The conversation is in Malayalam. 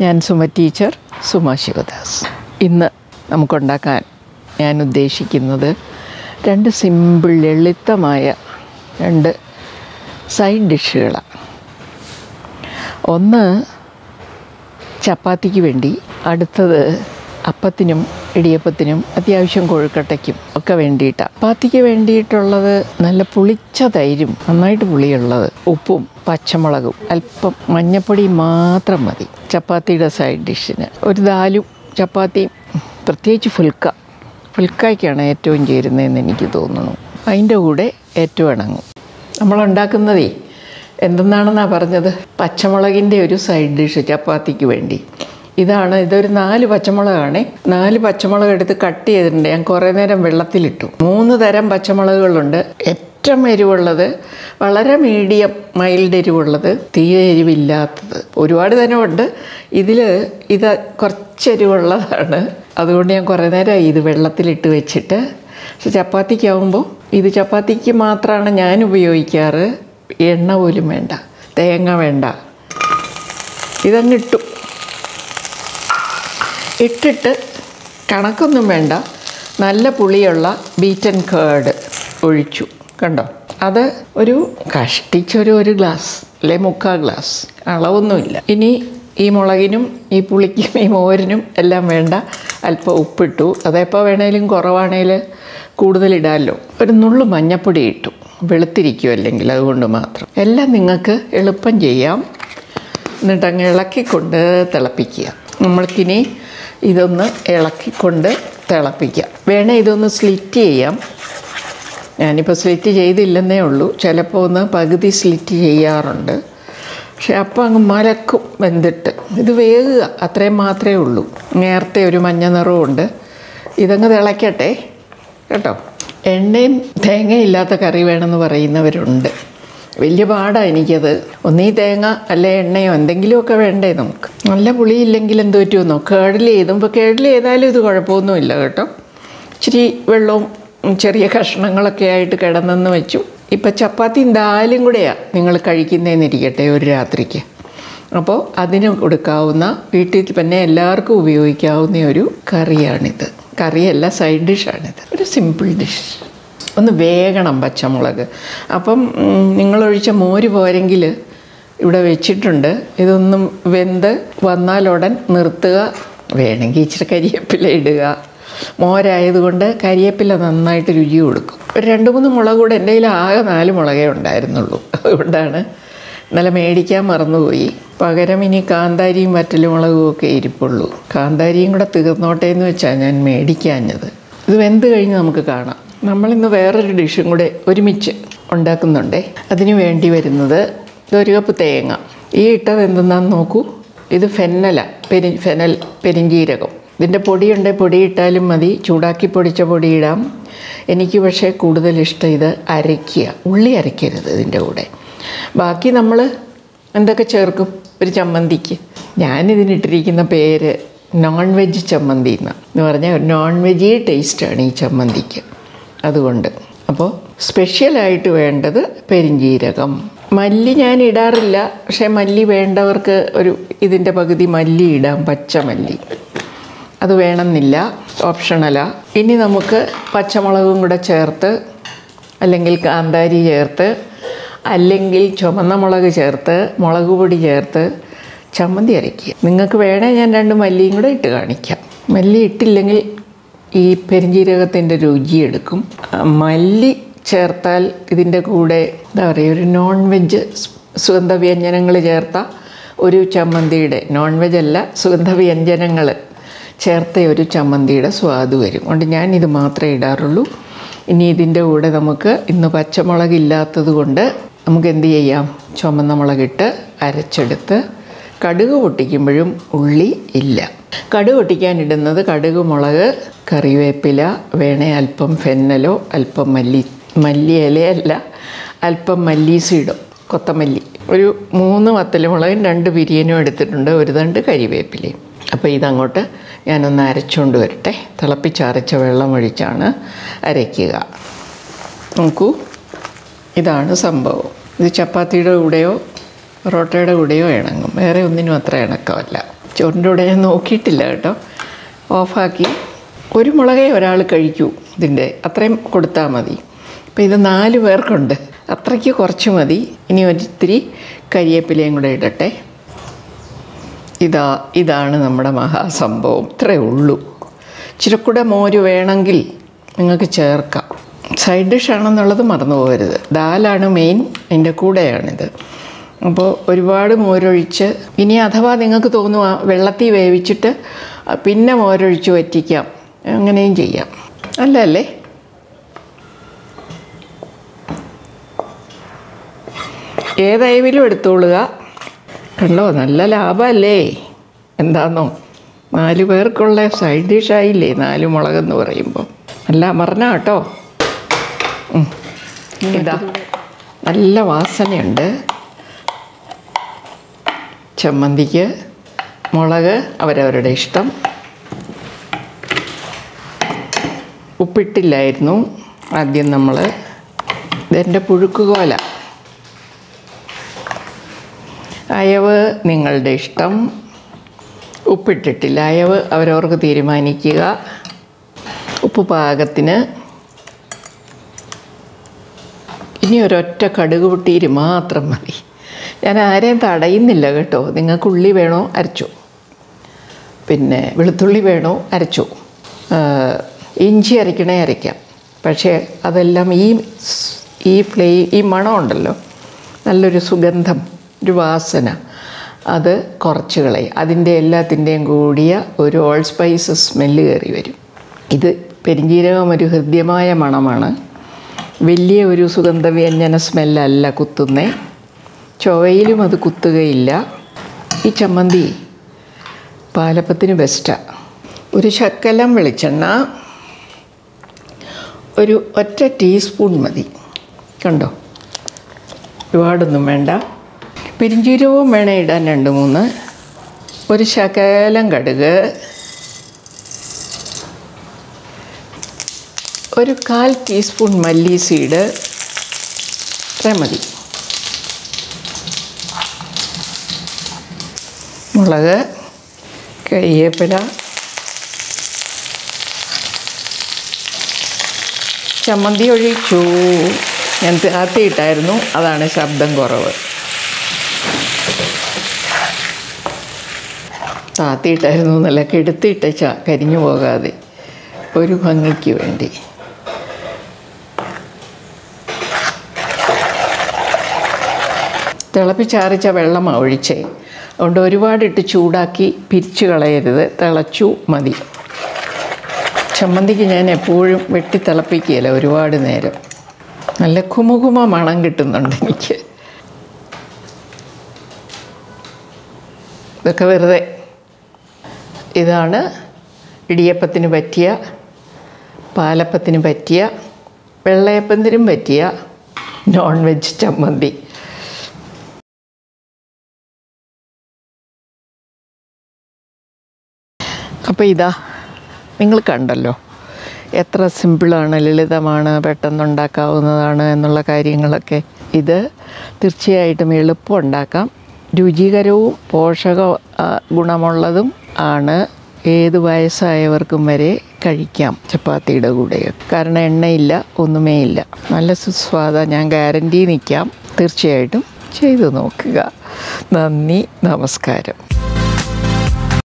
ഞാൻ സുമ ടീച്ചർ സുമ ശിവദാസ് ഇന്ന് നമുക്കുണ്ടാക്കാൻ ഞാൻ ഉദ്ദേശിക്കുന്നത് രണ്ട് സിമ്പിൾ ലളിതമായ രണ്ട് സൈഡ് ഡിഷുകളാണ് ഒന്ന് ചപ്പാത്തിക്ക് വേണ്ടി അടുത്തത് അപ്പത്തിനും ഇടിയപ്പത്തിനും അത്യാവശ്യം കൊഴുക്കട്ടയ്ക്കും ഒക്കെ വേണ്ടിയിട്ടാണ് ചപ്പാത്തിക്ക് വേണ്ടിയിട്ടുള്ളത് നല്ല പുളിച്ച തൈരും നന്നായിട്ട് പുളിയുള്ളത് ഉപ്പും പച്ചമുളകും അല്പം മഞ്ഞപ്പൊടി മാത്രം മതി ചപ്പാത്തിയുടെ സൈഡ് ഡിഷിന് ഒരു ദാലും ചപ്പാത്തിയും പ്രത്യേകിച്ച് ഫുൽക്ക ഫുൽക്കായ്ക്കാണ് ഏറ്റവും ചേരുന്നതെന്ന് എനിക്ക് തോന്നുന്നു അതിൻ്റെ കൂടെ ഏറ്റവും ഇണങ്ങും നമ്മളുണ്ടാക്കുന്നതേ എന്തെന്നാണെന്നാണ് പറഞ്ഞത് പച്ചമുളകിൻ്റെ ഒരു സൈഡ് ഡിഷ് ചപ്പാത്തിക്ക് വേണ്ടി ഇതാണ് ഇതൊരു നാല് പച്ചമുളകാണ് നാല് പച്ചമുളക് എടുത്ത് കട്ട് ചെയ്തിട്ടുണ്ട് ഞാൻ കുറേ നേരം വെള്ളത്തിലിട്ടു മൂന്ന് തരം പച്ചമുളകുകളുണ്ട് ഏറ്റവും എരിവുള്ളത് വളരെ മീഡിയം മൈൽഡ് എരിവുള്ളത് തീരെ എരിവില്ലാത്തത് ഒരുപാട് തരമുണ്ട് ഇതിൽ ഇത് കുറച്ച് എരിവുള്ളതാണ് അതുകൊണ്ട് ഞാൻ കുറേ നേരം ഇത് വെള്ളത്തിലിട്ട് വെച്ചിട്ട് പക്ഷെ ചപ്പാത്തിക്കാവുമ്പോൾ ഇത് ചപ്പാത്തിക്ക് മാത്രമാണ് ഞാൻ ഉപയോഗിക്കാറ് എണ്ണ പോലും വേണ്ട തേങ്ങ വേണ്ട ഇതങ്ങ് ഇട്ടു ഇട്ടിട്ട് കണക്കൊന്നും വേണ്ട നല്ല പുളിയുള്ള ബീറ്റൻ കേർഡ് ഒഴിച്ചു കണ്ടോ അത് ഒരു കഷ്ടിച്ചൊരു ഒരു ഗ്ലാസ് അല്ലെ മുക്കാൽ ഗ്ലാസ് അളവൊന്നുമില്ല ഇനി ഈ മുളകിനും ഈ പുളിക്കും ഈ മോരിനും എല്ലാം വേണ്ട അല്പം ഉപ്പിട്ടു അതെപ്പോൾ വേണേലും കുറവാണേൽ കൂടുതലിടാമല്ലോ ഒരു നുള്ളു മഞ്ഞപ്പൊടി ഇട്ടു വെളുത്തിരിക്കും അല്ലെങ്കിൽ അതുകൊണ്ട് മാത്രം എല്ലാം നിങ്ങൾക്ക് എളുപ്പം ചെയ്യാം എന്നിട്ട് അങ്ങ് ഇളക്കിക്കൊണ്ട് തിളപ്പിക്കുക നമ്മൾക്കിനി ഇതൊന്ന് ഇളക്കിക്കൊണ്ട് തിളപ്പിക്കാം വേണേൽ ഇതൊന്ന് സ്ലിറ്റ് ചെയ്യാം ഞാനിപ്പോൾ സ്ലിറ്റ് ചെയ്തില്ലെന്നേ ഉള്ളൂ ചിലപ്പോൾ ഒന്ന് പകുതി സ്ലിറ്റ് ചെയ്യാറുണ്ട് പക്ഷെ അപ്പം അങ്ങ് മലക്കും വെന്തിട്ട് ഇത് വേകുക അത്രയും മാത്രമേ ഉള്ളൂ നേരത്തെ ഒരു മഞ്ഞ നിറവുണ്ട് ഇതങ്ങ് തിളയ്ക്കട്ടെ കേട്ടോ എണ്ണയും തേങ്ങയില്ലാത്ത കറി വേണമെന്ന് പറയുന്നവരുണ്ട് വലിയ പാടാണ് എനിക്കത് ഒന്നീ തേങ്ങ അല്ലെ എണ്ണയോ എന്തെങ്കിലുമൊക്കെ വേണ്ടേ നമുക്ക് നല്ല പുളിയില്ലെങ്കിൽ എന്ത് പറ്റുമെന്നോ കേടിൽ ചെയ്തും ഇപ്പോൾ കേടിൽ ചെയ്താലും ഇത് കുഴപ്പമൊന്നുമില്ല കേട്ടോ ഇച്ചിരി വെള്ളവും ചെറിയ കഷ്ണങ്ങളൊക്കെ ആയിട്ട് കിടന്നെന്ന് വെച്ചു ഇപ്പം ചപ്പാത്തിയും ദാലും കൂടെയാണ് നിങ്ങൾ കഴിക്കുന്നതെന്നിരിക്കട്ടെ ഒരു രാത്രിക്ക് അപ്പോൾ അതിന് കൊടുക്കാവുന്ന വീട്ടിൽ തന്നെ എല്ലാവർക്കും ഉപയോഗിക്കാവുന്ന ഒരു കറിയാണിത് കറിയല്ല സൈഡ് ഡിഷാണിത് ഒരു സിമ്പിൾ ഡിഷ് ഒന്ന് വേഗണം പച്ചമുളക് അപ്പം ഉം, നിങ്ങളൊഴിച്ച മോര് പോരെങ്കിൽ ഇവിടെ വെച്ചിട്ടുണ്ട് ഇതൊന്നും വെന്ത് വന്നാലുടൻ നിർത്തുക വേണമെങ്കിൽ ഇച്ചിരി കരിയേപ്പില ഇടുക മോരായതുകൊണ്ട് കരിയേപ്പില നന്നായിട്ട് രുചി കൊടുക്കും ഒരു രണ്ട് മൂന്ന് മുളക് കൂടെ എൻ്റെ കയ്യിൽ ആകെ നാല് മുളകേ ഉണ്ടായിരുന്നുള്ളൂ അതുകൊണ്ടാണ് ഇന്നലെ മേടിക്കാൻ മറന്നുപോയി പകരം ഇനി കാന്താരിയും വറ്റലുമുളകും ഒക്കെ ഇരിപ്പുള്ളൂ കാന്താരിയും കൂടെ തീർന്നോട്ടെ എന്ന് വെച്ചാൽ ഞാൻ മേടിക്കാഞ്ഞത് ഇത് വെന്ത് കഴിഞ്ഞ് നമുക്ക് കാണാം നമ്മളിന്ന് വേറൊരു ഡിഷും കൂടെ ഒരുമിച്ച് ഉണ്ടാക്കുന്നുണ്ടേ അതിന് വേണ്ടി വരുന്നത് ഇതൊരു കപ്പ് തേങ്ങ ഈ ഇട്ടത് എന്തെന്നാന്ന് നോക്കൂ ഇത് ഫെന്നല പെരി ഫെനൽ പെരിഞ്ചീരകം ഇതിൻ്റെ പൊടിയുണ്ടെങ്കിൽ പൊടി ഇട്ടാലും മതി ചൂടാക്കി പൊടിച്ച പൊടി ഇടാം എനിക്ക് പക്ഷേ കൂടുതൽ ഇഷ്ടം ഇത് അരയ്ക്കുക ഉള്ളി അരയ്ക്കരുത് ഇതിൻ്റെ കൂടെ ബാക്കി നമ്മൾ എന്തൊക്കെ ചേർക്കും ഒരു ചമ്മന്തിക്ക് ഞാനിതിനിട്ടിരിക്കുന്ന പേര് നോൺ വെജ് ചമ്മന്തി എന്ന് എന്ന് പറഞ്ഞാൽ ഒരു നോൺ വെജ് ടേസ്റ്റാണ് ഈ ചമ്മന്തിക്ക് അതുകൊണ്ട് അപ്പോൾ സ്പെഷ്യലായിട്ട് വേണ്ടത് പെരിഞ്ജീരകം മല്ലി ഞാൻ ഇടാറില്ല പക്ഷേ മല്ലി വേണ്ടവർക്ക് ഒരു ഇതിൻ്റെ പകുതി മല്ലി ഇടാം പച്ചമല്ലി അത് വേണമെന്നില്ല ഓപ്ഷണലാ ഇനി നമുക്ക് പച്ചമുളകും കൂടെ ചേർത്ത് അല്ലെങ്കിൽ കാന്താരി ചേർത്ത് അല്ലെങ്കിൽ ചുമന്ന മുളക് ചേർത്ത് മുളക് പൊടി ചേർത്ത് ചമ്മന്തി അരയ്ക്കുക നിങ്ങൾക്ക് വേണേൽ ഞാൻ രണ്ട് മല്ലിയും കൂടെ ഇട്ട് കാണിക്കാം മല്ലി ഇട്ടില്ലെങ്കിൽ ഈ പെരിഞ്ജീരകത്തിൻ്റെ രുചി എടുക്കും ആ, മല്ലി ചേർത്താൽ ഇതിൻ്റെ കൂടെ എന്താ പറയുക ഒരു നോൺ വെജ് സുഗന്ധ വ്യഞ്ജനങ്ങൾ ചേർത്ത ഒരു ചമ്മന്തിയുടെ നോൺ വെജ് അല്ല സുഗന്ധ വ്യഞ്ജനങ്ങൾ ചേർത്ത ഒരു ചമ്മന്തിയുടെ സ്വാദ് വരും അതുകൊണ്ട് ഞാൻ ഇത് മാത്രമേ ഇടാറുള്ളൂ ഇനി ഇതിൻ്റെ കൂടെ നമുക്ക് ഇന്ന് പച്ചമുളക് ഇല്ലാത്തത് കൊണ്ട് നമുക്ക് എന്ത് ചെയ്യാം ചുമന്ന മുളകിട്ട് അരച്ചെടുത്ത് കടുക് പൊട്ടിക്കുമ്പോഴും ഉള്ളി ഇല്ല കടുക് പൊട്ടിക്കാനിടുന്നത് കടുക് മുളക് കറിവേപ്പില വേണേ അല്പം ഫെന്നലോ അല്പം മല്ലി മല്ലി ഇലയല്ല അല്പം മല്ലീസിടും കൊത്തമല്ലി ഒരു മൂന്ന് വത്തലുമുളകും രണ്ട് ബിരിയാണിയും എടുത്തിട്ടുണ്ട് ഒരു തണ്ട് കരിവേപ്പിലയും അപ്പോൾ ഇതങ്ങോട്ട് ഞാനൊന്ന് അരച്ചുകൊണ്ട് വരട്ടെ തിളപ്പിച്ചരച്ച വെള്ളം ഒഴിച്ചാണ് അരയ്ക്കുക നോക്കൂ ഇതാണ് സംഭവം ഇത് ചപ്പാത്തിയുടെ കൂടെയോ പൊറോട്ടയുടെ കൂടെയോ ഇണങ്ങും വേറെ ഒന്നിനും അത്ര ഇണക്കമല്ല ചോറിൻ്റെ കൂടെ ഞാൻ നോക്കിയിട്ടില്ല കേട്ടോ ഓഫാക്കി ഒരു മുളകേ ഒരാൾ കഴിക്കൂ ഇതിൻ്റെ അത്രയും കൊടുത്താൽ മതി അപ്പോൾ ഇത് നാല് പേർക്കുണ്ട് അത്രയ്ക്ക് കുറച്ച് മതി ഇനി ഒരിത്തിരി കരിയേപ്പിലയും കൂടെ ഇടട്ടെ ഇതാ ഇതാണ് നമ്മുടെ മഹാസംഭവം ഇത്രയേ ഉള്ളൂ ഇച്ചിരി കൂടെ മോര് വേണമെങ്കിൽ നിങ്ങൾക്ക് ചേർക്കാം സൈഡ് ഡിഷാണെന്നുള്ളത് മറന്നു പോകരുത് ദാലാണ് മെയിൻ അതിൻ്റെ കൂടെയാണിത് അപ്പോൾ ഒരുപാട് മോരൊഴിച്ച് ഇനി അഥവാ നിങ്ങൾക്ക് തോന്നുക വെള്ളത്തിൽ വേവിച്ചിട്ട് പിന്നെ മോരൊഴിച്ച് വറ്റിക്കാം അങ്ങനെയും ചെയ്യാം അല്ല അല്ലേ ഏതയവിലും എടുത്തോളുക കണ്ടോ നല്ല ലാഭമല്ലേ എന്താന്നോ നാല് പേർക്കുള്ള സൈഡ് ഡിഷായില്ലേ നാല് മുളകെന്ന് പറയുമ്പോൾ നല്ല അമർന്ന കേട്ടോ ഉം. ഇതാ നല്ല വാസനയുണ്ട് ചമ്മന്തിക്ക് മുളക് അവരവരുടെ ഇഷ്ടം ഉപ്പിട്ടില്ലായിരുന്നു ആദ്യം നമ്മൾ ഇതെൻ്റെ പുഴുക്കുകോല അയവ് നിങ്ങളുടെ ഇഷ്ടം ഉപ്പിട്ടിട്ടില്ല അയവ് അവരവർക്ക് തീരുമാനിക്കുക ഉപ്പ് പാകത്തിന് ഇനി ഒരൊറ്റ കടുക് പൊട്ടീര് മാത്രം മതി ഞാൻ ആരെയും തടയുന്നില്ല കേട്ടോ നിങ്ങൾക്ക് ഉള്ളി വേണോ അരച്ചോ പിന്നെ വെളുത്തുള്ളി വേണോ അരച്ചോ ആ, ഇഞ്ചി അരയ്ക്കണേ അരയ്ക്കാം പക്ഷേ അതെല്ലാം ഈ സ്- ഈ ഫ്ലേ ഈ മണമുണ്ടല്ലോ നല്ലൊരു സുഗന്ധം ഒരു വാസന അത് കുറച്ച് കളയും അതിൻ്റെ എല്ലാത്തിൻ്റെയും കൂടിയ ഒരു ഓൾ സ്പൈസ് സ്മെല്ല് കയറി വരും ഇത് പെരിഞ്ജീരകം ഒരു ഹൃദ്യമായ മണമാണ് വലിയ ഒരു സുഗന്ധവ്യഞ്ജന സ്മെല്ലല്ല കുത്തുന്നേ ചൊവയിലും അത് കുത്തുകയില്ല ഈ ചമ്മന്തി പാലപ്പത്തിന് ബെസ്റ്റാണ് ഒരു ശക്കലം വെളിച്ചെണ്ണ ഒരു ഒറ്റ ടീസ്പൂൺ മതി കണ്ടോ ഒരുപാടൊന്നും വേണ്ട പെരിഞ്ചീരകവും വേണേ ഇടാൻ രണ്ട് മൂന്ന് ഒരു ശകലം കടുക് ഒരു കാൽ ടീസ്പൂൺ മല്ലി സീഡ് ഇത്രയും മതി മുളക് കരിയേപ്പില ചമ്മന്തി ഒഴിച്ചു ഞാൻ താത്തിയിട്ടായിരുന്നു അതാണ് ശബ്ദം കുറവ് താത്തിയിട്ടായിരുന്നു എന്നല്ല കെടുത്തിയിട്ട ച കരിഞ്ഞു പോകാതെ ഒരു ഭംഗിക്ക് വേണ്ടി തിളപ്പിച്ചാറിച്ച വെള്ളമാണ് ഒഴിച്ചേ അതുകൊണ്ട് ഒരുപാടിട്ട് ചൂടാക്കി പിരിച്ചു കളയരുത് തിളച്ചു മതി ചമ്മന്തിക്ക് ഞാൻ എപ്പോഴും വെട്ടി തിളപ്പിക്കുകയില്ല ഒരുപാട് നേരം നല്ല കുമുകുമ മണം കിട്ടുന്നുണ്ട് എനിക്ക് ഇതൊക്കെ വെറുതെ ഇതാണ് ഇടിയപ്പത്തിന് പറ്റിയ പാലപ്പത്തിന് പറ്റിയ വെള്ളയപ്പത്തിനും പറ്റിയ നോൺ വെജ് ചമ്മന്തി അപ്പോൾ ഇതാ നിങ്ങൾ കണ്ടല്ലോ എത്ര സിമ്പിളാണ് ലളിതമാണ് പെട്ടെന്നുണ്ടാക്കാവുന്നതാണ് എന്നുള്ള കാര്യങ്ങളൊക്കെ ഇത് തീർച്ചയായിട്ടും എളുപ്പം ഉണ്ടാക്കാം രുചികരവും പോഷക ആ, ഗുണമുള്ളതും ആണ് ഏത് വയസ്സായവർക്കും വരെ കഴിക്കാം ചപ്പാത്തിയുടെ കൂടെ കാരണം എണ്ണയില്ല ഒന്നുമേ ഇല്ല നല്ല സുസ്വാദ ഞാൻ ഗ്യാരൻറ്റി നിൽക്കാം തീർച്ചയായിട്ടും ചെയ്തു നോക്കുക നന്ദി നമസ്കാരം